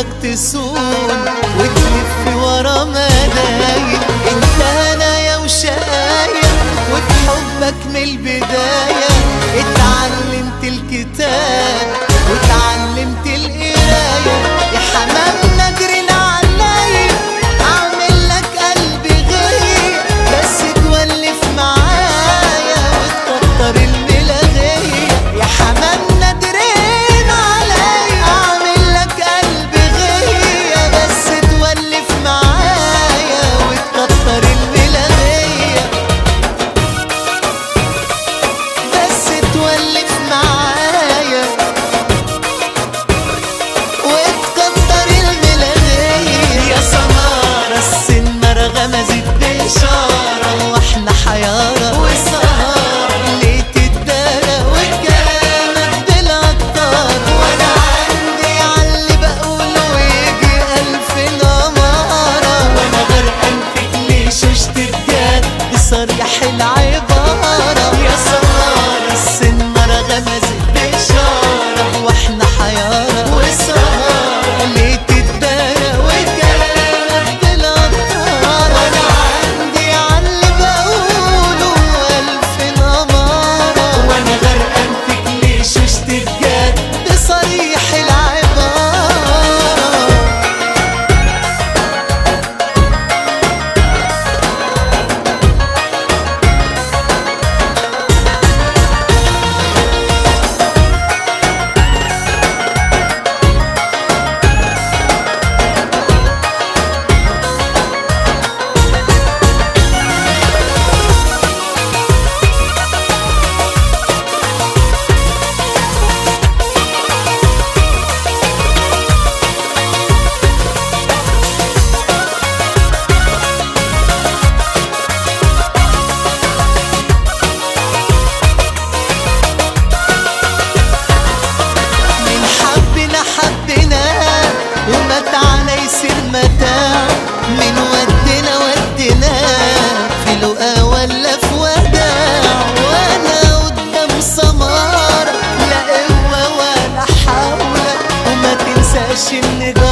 تصون وتلف ورا ملايين انت هنايا وشقايا وفي حبك من البداية اتعلمت الكتاب واتعلمت القراية يا حمام نجرين عليا اعمل لك قلبي غير بس تولف معايا وتكتر الملاغية يا حمام نادرين عليا اعمل لك قلبي غير بس تولف معايا وتكتر الملاغية بس تولف معايا وتكتر الملاغية يا سمارة السنارة غمزت بإشارة واحنا حيارة وسهارة ليه تتدارى وكلامك بالعطار وانا عندي عاللي بقوله يجي ألف نمارة وانا غرقان فيك ليه شوشت بجد بصريح العبارة يا سمارة السنارة غمزت بإشارة واحنا حيارة وسهارة ليه تتدارى وكلامك بالعطار وانا عندي عاللي بقوله ألف نمارة وانا غرقان فيك ليه شوشت بجد بصريح العبارة من حبنا حبنا ومتعنا يصير متاع من ودنا ودنا في لقا ولا في وداع وانا قدام سمارة لا قوة ولا حول وما تنساش ان ده